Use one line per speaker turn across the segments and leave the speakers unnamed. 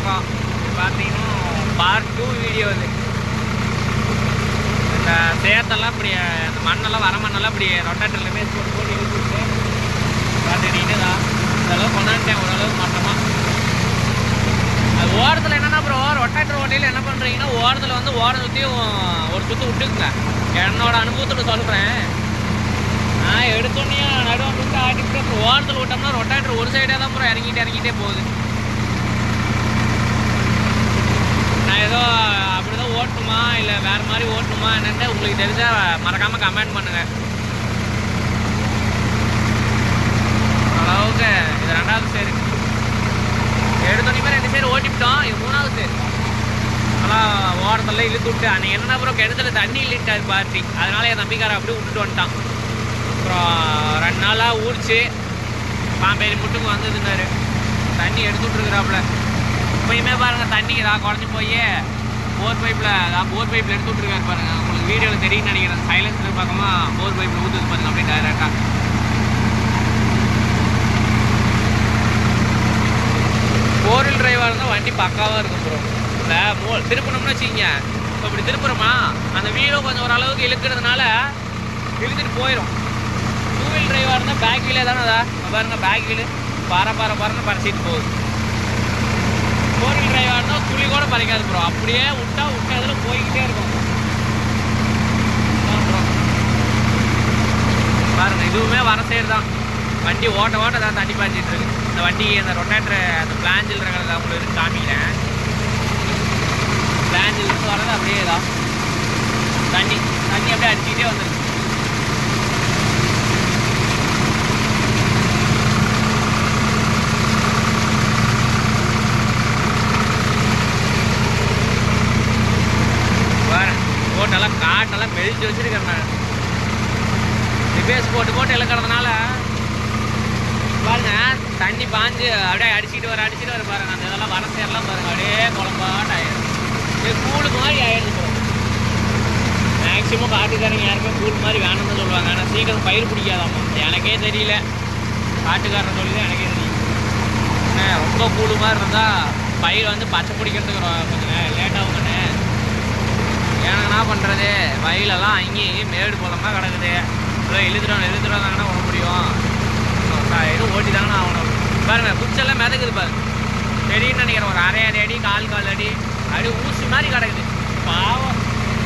ஓட்டுறோம் இது பார்த்தீங்கன்னா பார்ட் டூ வீடியோ இது இந்த சேத்தெல்லாம் இப்படி அந்த மண்ணெல்லாம் வர மண்ணெல்லாம் இப்படி ரொட்டாட்டரில் மேஸ் போட்டு போட்டு இழுத்துட்டு பார்த்துக்கிட்டு தான் இதெல்லாம் கொண்டாந்துட்டேன் ஓரளவுக்கு மட்டமாக அது ஓரத்தில் என்னன்னா ப்ரோ ரொட்டாட்டர் ஓட்டையில் என்ன பண்ணுறீங்கன்னா ஓரத்தில் வந்து ஓரம் சுற்றியும் ஒரு சுற்று விட்டுக்குங்க என்னோட அனுபவத்தில் சொல்கிறேன் நான் எடுத்தோடனே நடுவில் விட்டு ஆட்டிட்டு அப்புறம் ஓரத்தில் விட்டோம்னா ரொட்டாட்டர் ஒரு சைடாக தான் ப்ரோ இறங்கிட்டு இறங்கிட்டே போகுது நான் ஏதோ அப்படிதான் ஓட்டணுமா இல்லை வேற மாதிரி ஓட்டணுமா என்னன்னு உங்களுக்கு தெரிஞ்சா மறக்காம கமெண்ட் பண்ணுங்க அளவுக்கு இது ரெண்டாவது சேரு எடுத்தோடனே ரெண்டு சேர் ஓட்டிவிட்டோம் இது மூணாவது சேர் அதெல்லாம் ஓரத்தில் இழுத்து விட்டு அன்னைக்கு என்ன அப்புறம் கிணத்துல தண்ணி இல்லிட்டாரு பார்ட்டி அதனால என் தம்பிக்கார அப்படியே விட்டுட்டு வந்துட்டான் அப்புறம் ரெண்டு நாளாக ஊறிச்சு பாம்பேரி முட்டுக்கு வந்ததுன்னாரு தண்ணி எடுத்து விட்ருக்குறாப்புல இப்பயுமே பாருங்க தண்ணி இதாக குறைஞ்சி போய் போர் பைப்பில் அதான் போர் பைப்பில் எடுத்து விட்ருக்காரு பாருங்க உங்களுக்கு வீடியோவில் தெரியும் நினைக்கிறேன் சைலன்ஸில் பார்க்காம போர் பைப்பில் ஊற்றுது பாருங்க அப்படியே டைரெக்டாக ஃபோர் வீல் டிரைவாக இருந்தால் வண்டி பக்காவாக இருக்கும் ப்ரோ இல்லை மோ திருப்பணும்னு வச்சுக்கிங்க இப்போ இப்படி திருப்புறோமா அந்த வீலும் கொஞ்சம் ஓரளவுக்கு இழுக்கிறதுனால இழுத்துட்டு போயிடும் டூ வீல் டிரைவாக இருந்தால் பேக் வீலே தானே அதா பாருங்க பேக் வீலு பார பார பாரன்னு பறிச்சிட்டு போகுது ஃபோர் வீல் டிரைவாக இருந்தால் துளி கூட பறிக்காது ப்ரோ அப்படியே விட்டா விட்ட இதில் போய்கிட்டே இருக்கும் அதான் bro. பாருங்க இதுவுமே வர சைடு தான் வண்டி ஓட்ட ஓட்ட தான் தண்ணி பாய்ச்சிட்டு இருக்கு இந்த வண்டி அந்த ரொட்டேட்டர் அந்த பிளாஞ்சில் இருக்கிறத உங்களுக்கு இருக்கு காமிக்கிறேன் பிளாஞ்சில் இருந்து வரது அப்படியே தான் தண்ணி தண்ணி அப்படியே அடிச்சுக்கிட்டே வந்துருக்கு பாரு போட்டெல்லாம் காட்டெல்லாம் மெதிச்சு வச்சிருக்கேன் நான் ரிப்பேர்ஸ் போட்டு போட்டு இழுக்கிறதுனால பாருங்க தண்ணி பாஞ்சு அப்படியே அடிச்சுட்டு வர அடிச்சுட்டு வர பாருங்க அந்த இதெல்லாம் வர சேரலாம் பாருங்க அப்படியே குழம்பாட்ட ஆயிடும் இது கூழு மாதிரி ஆயிடுது ப்ரோ மேக்ஸிமம் காட்டுக்காரங்க யாருமே கூழ் மாதிரி வேணும்னு சொல்லுவாங்க ஆனால் சீக்கிரம் பயிர் பிடிக்காதாம்மா எனக்கே தெரியல காட்டுக்காரன் சொல்லி தான் எனக்கே தெரியும் அண்ணே, ரொம்ப கூழு மாதிரி இருந்தால் பயிர் வந்து பச்சை பிடிக்கிறதுக்கு ரொ- கொஞ்சம் லேட் ஆகுங்கண்ணே ஏன்னா என்ன பண்ணுறது வயலெல்லாம் அங்கேயும் இங்கேயும் மேடு போலமா கிடக்குது ஏதோ இழுத்துட்டு இழுத்துட்டு வந்தாங்கன்னா விட முடியும் எதுவும் ஓட்டி தானே ஆகணும் பாருங்க குச்செல்லாம் மிதக்குது பாருங்க தெரியும்னு நினைக்கிறேன் ஒரு அரை அரை அடி கால் கால் அடி அப்படியே ஊசி மாதிரி கிடக்குது பாவம்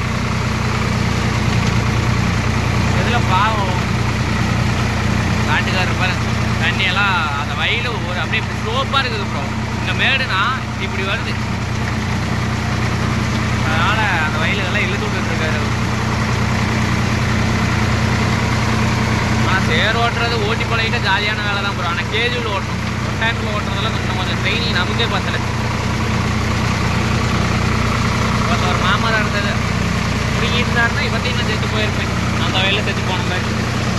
எதில் பாவம் காட்டுக்காரர் பாருங்க தண்ணியெல்லாம் அந்த வயலு ஒரு அப்படியே ஸ்லோப்பாக இருக்குது ப்ரோ இந்த மேடுனா இப்படி வருது அதனால அந்த வயலுக்கெல்லாம் இழுத்து விட்டுட்டு இருக்காரு அவரு. ஆனா சேர் ஓட்டுறது ஓட்டி பழகிட்ட ஜாலியான வேலை தான் ப்ரோ ஆனால் கேஜுவல் ஓட்டணும் ரொட்டாட்டில் ஓட்டுறதெல்லாம் கொஞ்சம் கொஞ்சம் ட்ரைனிங் நமக்கே பத்தல இப்போ ஒரு மாமா தான் இருந்தது பிடிங்கி இருந்தாருன்னா இப்போத்தையும் நான் செத்து போயிருப்பேன் அந்த வயலில் செத்து போன மாதிரி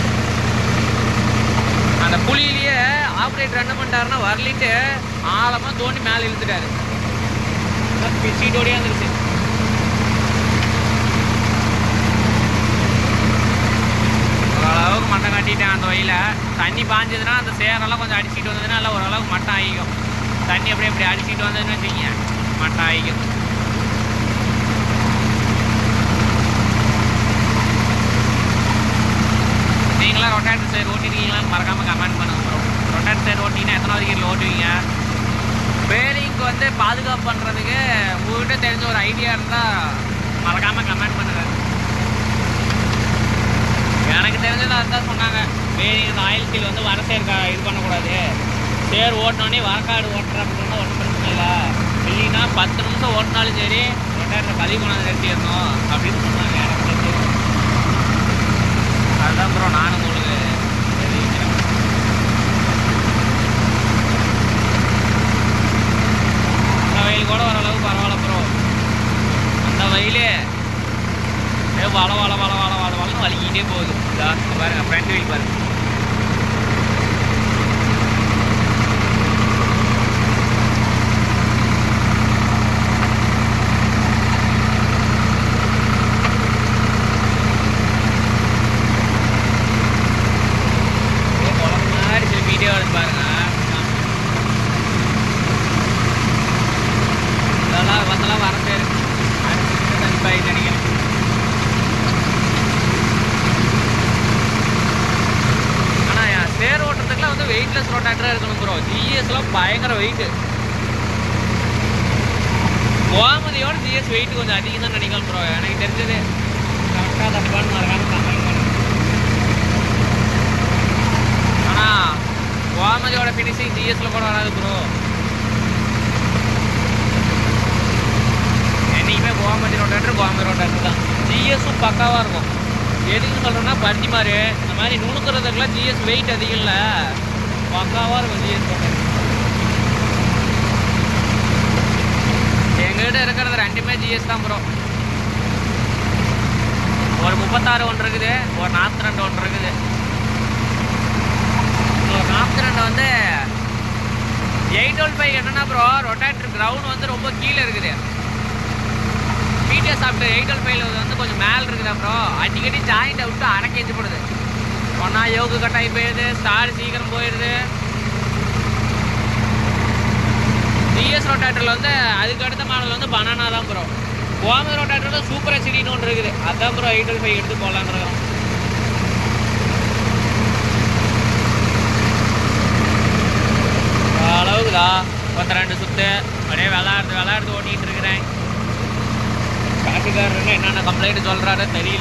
அந்த புலியிலேயே ஆப்ரேட்டர் என்ன பண்ணிட்டாருன்னா வரலிட்டு ஆழமாக தோண்டி மேலே இழுத்துட்டாரு சீட்டோடையே வந்துருச்சு ஓரளவுக்கு மட்டம் கட்டிட்டேன் அந்த வயல தண்ணி பாஞ்சதுன்னா அந்த சேரெல்லாம் கொஞ்சம் அடிச்சிட்டு வந்ததுன்னா எல்லாம் ஓரளவுக்கு மட்டம் ஆகிக்கும் தண்ணி அப்படியே இப்படி அடிச்சிட்டு வந்ததுன்னு வச்சுக்கோங்க மட்டம் ஆகிக்கும் நீங்களாம் ரொட்டாட்டர் சைடு ஓட்டிருக்கீங்களான்னு மறக்காம கமெண்ட் பண்ணுங்க ப்ரோ ரொட்டாட்டர் சைடு ஓட்டிங்கன்னா எத்தனாவது கீரில் ஓட்டுவீங்க பேரிங்க்கு வந்து பாதுகாப்பு பண்ணுறதுக்கு உங்ககிட்ட தெரிஞ்ச ஒரு ஐடியா இருந்தால் மறக்காம கமெண்ட் பண்ணுங்க எனக்கு தெரிஞ்சது அதுதான் சொன்னாங்க பேரிங் இந்த ஆயில் சீல் வந்து வர சேர் கா- இது பண்ணக்கூடாது சேர் ஓட்டினோடனே வரக்காடு ஓட்டுற அப்படின்னா ஒன்றும் பிரச்சனை இல்லை இல்லைன்னா பத்து நிமிஷம் ஓட்டினாலும் சரி ரொட்டாட்டர் பதிவு கொண்டாந்து நிறுத்திடணும் அப்படின்னு சொன்னாங்க எனக்கு தெரிஞ்சு அதுதான் ப்ரோ நானும் உங்களுக்கு தெரிவிக்கிறேன் அந்த வயல் கூட ஓரளவு பரவாயில்ல ப்ரோ அந்த வயலே ஏ வள வள வள வள வள வளன்னு வலிக்கிட்டே போகுது இதா, இங்க பாருங்க ஃப்ரண்ட் வீல் பாருங்க அதெல்லாம் வர பேர் அடுத்து தனிப்பாயிட்டு நினைக்கிறேன் ஆனால் சேர் ஓட்டுறதுக்குலாம் வந்து வெயிட்லெஸ் ரொட்டாட்டராக இருக்கணும் ப்ரோ ஜிஎஸ்லாம் பயங்கர வெயிட்டு கோமதியோட ஜிஎஸ் வெயிட் கொஞ்சம் அதிகம் தான் நினைக்கிறேன் ப்ரோ எனக்கு தெரிஞ்சது கரெக்டாக தப்பான்னு மறக்காம கமெண்ட் பண்ணுங்க ஆனால் கோமதியோட ஃபினிஷிங் ஜிஎஸ்ல கூட வராது ப்ரோ என்றைக்குமே கோமதி ரோட்டாட்டர் கோமதி ரோட்டாட்டர் தான் ஜிஎஸும் பக்காவாக இருக்கும் எதுக்கு சொல்கிறேன்னா பருத்தி மாதிரி இந்த மாதிரி நுணுக்கிறதுக்குலாம் ஜிஎஸ் வெயிட் அதிகம் இல்லை பக்காவாக இருக்கும் ஜிஎஸ் ரோட்டாட்டர் எங்ககிட்ட இருக்கிறது ரெண்டுமே ஜிஎஸ் தான் ப்ரோ ஒரு முப்பத்தாறு ஒன்று இருக்குது ஒரு நாற்பத்தி ரெண்டு ஒன்று இருக்குது ஒரு நாற்பத்தி ரெண்டு வந்து எயிட் டுவெல் ஃபைவ் என்னன்னா ப்ரோ ரொட்டேட்டர் கிரவுண்ட் வந்து ரொம்ப கீழே இருக்குது பிடிஎஸ் சாப்பிட்டு எயிட் டுவெல் ஃபைவ்ல வந்து கொஞ்சம் மேலே இருக்குதா ப்ரோ அடிக்கடி ஜாயிண்ட் விட்டு அடக்கி எஞ்சிப்படுது ஒன்றா யோகு கட்டாகி போயிடுது ஸ்டார் சீக்கிரம் போயிடுது டிஎஸ் ரொட்டேட்டரில் வந்து அதுக்கு அடுத்த மாடல் வந்து பனானா தான் ப்ரோ கோமதி ரொட்டேட்டரில் சூப்பர் ஹெச்டின்னு ஒன்று இருக்குது அதான் ப்ரோ எயிட் டுவெல் ஃபைவ் எடுத்து போகலான்னு இருக்கோம் அளவுக்குதா பத்து ரெண்டு சுத்து அப்படியே விளாடுறது விளாடுறது ஓட்டிகிட்டு இருக்கிறேன் காட்டுக்காரருன்னு என்னென்ன கம்ப்ளைண்ட் சொல்கிறாரு தெரியல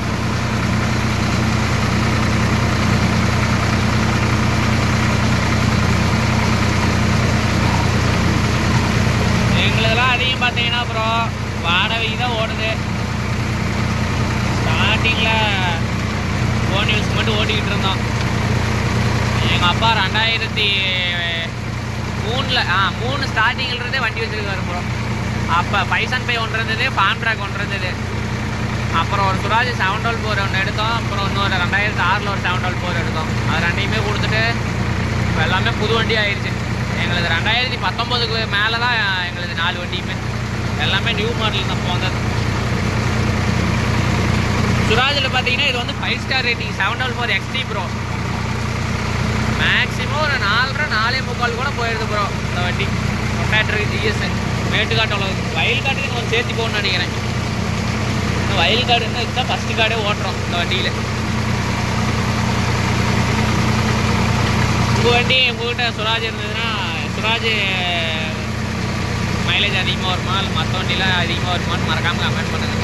எங்களுக்கெல்லாம் அதிகம் பார்த்தீங்கன்னா அப்புறம் வாடகை தான் ஓடுது ஸ்டார்டிங்கில் ஃபோன் யூஸ் மட்டும் ஓட்டிக்கிட்டு இருந்தோம் எங்கள் அப்பா ரெண்டாயிரத்தி மூணில் ஆ மூணு ஸ்டார்டிங்கில் இருந்தே வண்டி வச்சுருக்காரு ப்ரோ அப்போ பைசன் பை ஒன்று இருந்தது ஃபார்ம் ட்ராக் ஒன்று இருந்தது அப்புறம் ஒரு சுராஜ் செவன் டுவெல் ஃபோர் ஒன்று எடுத்தோம் அப்புறம் இன்னொரு ரெண்டாயிரத்து ஆறில் ஒரு செவன் டுவெல் ஃபோர் எடுத்தோம் அது ரெண்டையுமே கொடுத்துட்டு இப்போ எல்லாமே புது வண்டி ஆயிடுச்சு எங்களுக்கு ரெண்டாயிரத்தி பத்தொம்போதுக்கு மேலே தான் எங்களுக்கு நாலு வண்டியுமே எல்லாமே நியூ மாடல் தான் இப்போ வந்தது சுராஜில் பார்த்தீங்கன்னா இது வந்து five star rating seven double four XT bro maximum ஒரு நாலரை நாலே முக்கால் கூட போயிடுது ப்ரோ இந்த வண்டி ரொட்டேட்டருக்கு ஜிஎஸ் மேட்டுக்காட்டு அளவுக்கு வயல் காட்டுக்கு கொஞ்சம் சேர்த்து போகணும்னு நினைக்கிறேன் இந்த வயல் காடுன்னு இதுதான் ஃபஸ்ட்டு கார்டே ஓட்டுறோம் இந்த வண்டியில் உங்கள் வண்டி உங்கள்கிட்ட சுராஜ் இருந்ததுன்னா சுராஜ் மைலேஜ் அதிகமாக வருமா இல்லை மற்ற வண்டிலாம் அதிகமாக வருமான்னு மறக்காமல் கமெண்ட் பண்ணுங்கள்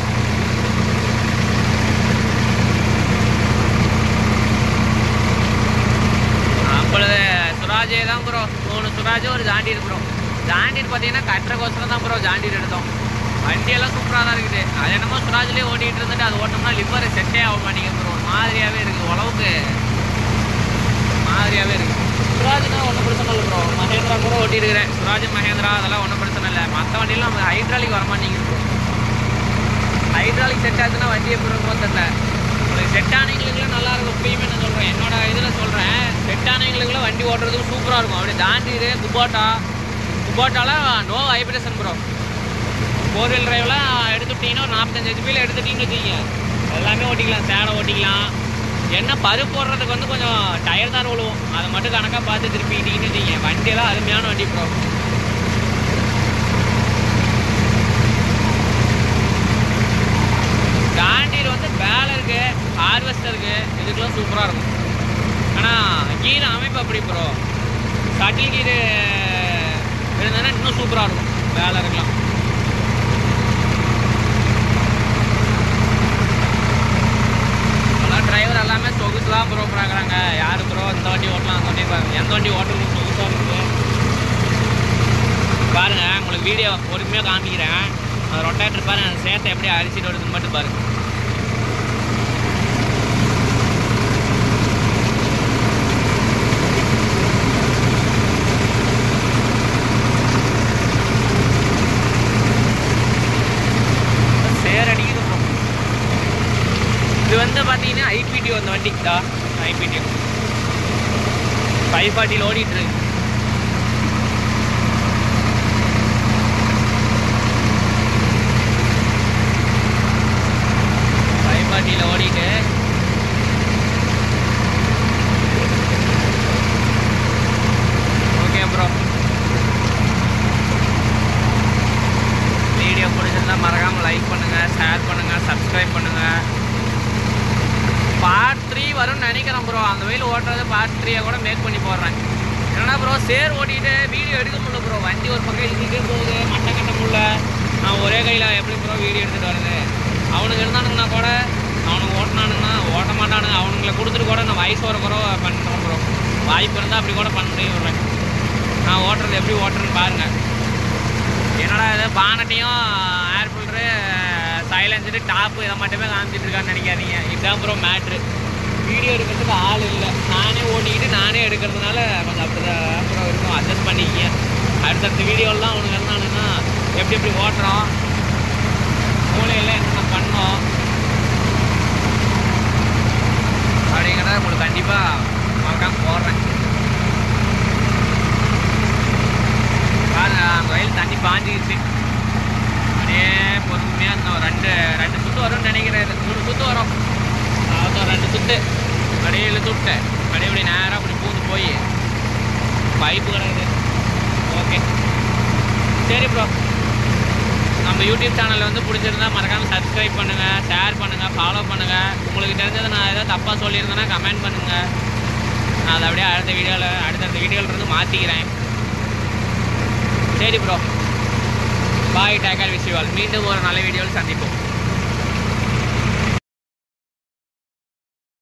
அப்பொழுது சுராஜே தான் ப்ரோ மூணு சுராஜ் ஒரு ஜாண்டீர் ப்ரோ ஜாண்டீர் பார்த்தீங்கன்னா கட்டுறக்கோசரம் தான் ப்ரோ ஜாண்டீர் எடுத்தோம் வண்டியெல்லாம் சூப்பராக தான் இருக்குது அது என்னமோ சுராஜ்லேயே ஓட்டிகிட்டு இருந்துட்டு அது ஓட்டோம்னா லிவர் செட்டே ஆக மாட்டேங்குது ப்ரோ மாதிரியாகவே இருக்குது உழவுக்கு மாதிரியாகவே இருக்குது சுராஜ்னா ஒன்றும் பிரச்சனை இல்லை ப்ரோ மகேந்திரா கூட ஓட்டியிருக்கிறேன் சுராஜ் மகேந்திரா அதெல்லாம் ஒன்றும் பிரச்சனை இல்லை மற்ற வண்டியெல்லாம் நம்ம ஹைட்ராலிக் வர மாட்டேங்குது ப்ரோ ஹைட்ராலிக் செட் ஆச்சுன்னா வண்டி எப்படி இருக்குமோ தெரியல உங்களுக்கு செட் ஆனவங்களுக்குலாம் நல்லா இருக்கும் இப்பயுமே நான் சொல்கிறேன் என்னோட இதில் சொல்கிறேன் செட் ஆனவங்களுக்குலாம் வண்டி ஓட்டுறதுக்கு சூப்பராக இருக்கும் அப்படியே தாண்டீரு குபாட்டா குபாட்டாலாம் no vibration bro four wheel டிரைவ்லாம் எடுத்துட்டீங்கன்னா ஒரு நாற்பத்தஞ்சு ஹெச்பியில் எடுத்துட்டீங்கன்னு வச்சுக்கோங்க எல்லாமே ஓட்டிக்கலாம் சேடை ஓட்டிக்கலாம் என்ன பருப்பு போடுறதுக்கு வந்து கொஞ்சம் டயர் தான் விழுவும் அதை மட்டும் கணக்காக பார்த்து திருப்பிக்கிட்டீங்கன்னு வச்சுக்கோங்க வண்டியெல்லாம் அருமையான வண்டி ப்ரோ தாண்டீர் வந்து பேலருக்கு ஹார்வெஸ்டருக்கு இதுக்கெல்லாம் சூப்பராக இருக்கும் ஆனால் கீர் அமைப்பு அப்படி ப்ரோ சட்டில் கீர் இருந்ததுன்னா இன்னும் சூப்பராக இருக்கும் பேலருக்குலாம் எல்லாம் டிரைவர் எல்லாமே சொகுசு தான் ப்ரோ பார்க்குறாங்க யார் ப்ரோ இந்த வண்டி ஓட்டலாம் அந்த வண்டி பாருங்க எந்த வண்டி ஓட்டுறது சொகுசாக இருக்குது பாருங்க உங்களுக்கு வீடியோ பொறுமையாக காமிக்கிறேன் அது ரொட்டேட்டர் பாருங்க அந்த சேத்தை எப்படி அரிசிட்டு வருதுன்னு மட்டும் பாருங்க சேர் அடிக்குது ப்ரோ இது வந்து பார்த்தீங்கன்னா ஐபிடி அந்த வண்டி தான் ஐபிடி ஃபைவ் ஃபார்ட்டியில் ஓடிட்டு இருக்கு ஃபைவ் ஃபார்ட்டியில் ஓடிட்டு ஓகே ப்ரோ ஷேர் பண்ணுங்கள் சப்ஸ்கிரைப் பண்ணுங்கள் பார்ட் த்ரீ வரும்னு நினைக்கிறேன் ப்ரோ அந்த வெயில் ஓட்டுறது பார்ட் த்ரீயை கூட மேக் பண்ணி போடுறேன் என்னன்னா ப்ரோ சேர் ஓட்டிட்டு வீடியோ எடுக்க முடியல ப்ரோ வண்டி ஒரு பக்கம் இழுத்துட்டே போகுது மட்டை கட்ட முடியல நான் ஒரே கையில் எப்படி ப்ரோ வீடியோ எடுத்துகிட்டு வருது அவனுங்க இருந்தானுங்கன்னா கூட அவனுங்க ஓட்டினானுங்கன்னா ஓட்ட மாட்டானுங்க அவனுங்களை கொடுத்துட்டு கூட நான் வயசு வர குறவ பண்ணுறேன் ப்ரோ வாய்ப்பு இருந்தால் அப்படி கூட பண்ணி விட்றேன் நான் ஓட்டுறது எப்படி ஓட்டுறேன்னு பாருங்கள் என்னடா இது பானட்டையும் ஏர் ஃபில்டரு சைலன்ஸரு டாப்பு இதை மட்டுமே காமிச்சிட்டு இருக்கான்னு நினைக்காதீங்க இதுதான் ப்ரோ மேட்ரு வீடியோ எடுக்கிறதுக்கு ஆள் இல்லை நானே ஓட்டிக்கிட்டு நானே எடுக்கிறதுனால கொஞ்சம் அப்படி தான் அப்புறம் இருக்கும் அட்ஜஸ்ட் பண்ணிக்கிங்க அடுத்தடுத்த வீடியோலாம் அவனுங்க இருந்தானுன்னா எப்படி எப்படி ஓட்டுறோம் மூலையில் என்னென்ன பண்ணோம் அப்படிங்கிறத உங்களுக்கு கண்டிப்பாக மறக்காம போடுறேன் பாருங்க அங்கே வயல் தண்ணி பாஞ்சிக்கிச்சு அப்படியே பொறுமையாக இன்னும் ரெண்டு ரெண்டு சுற்று வரும்னு நினைக்கிறேன் இது. மூணு சுற்று வரும் அதான் ரெண்டு சுற்று அப்படியே இழுத்து விட்டேன் அப்படியே இப்படி நேராக அப்படி பூந்து போய் பைப்பு கிடக்குது ஓகே சரி ப்ரோ நம்ம யூடியூப் சேனலில் வந்து பிடிச்சிருந்தா மறக்காமல் சப்ஸ்கிரைப் பண்ணுங்கள் ஷேர் பண்ணுங்கள் ஃபாலோ பண்ணுங்கள் உங்களுக்கு தெரிஞ்சதை நான் ஏதாவது தப்பாக சொல்லியிருந்தேன்னா கமெண்ட் பண்ணுங்கள் நான் அதை அப்படியே அடுத்த வீடியோவில் அடுத்தடுத்த வீடியோவில் இருந்து மாற்றிக்கிறேன் சரி ப்ரோ பாய் டேக்கர் விஷுவல் மீண்டும் ஒரு நல்ல வீடியோவில் சந்திப்போம்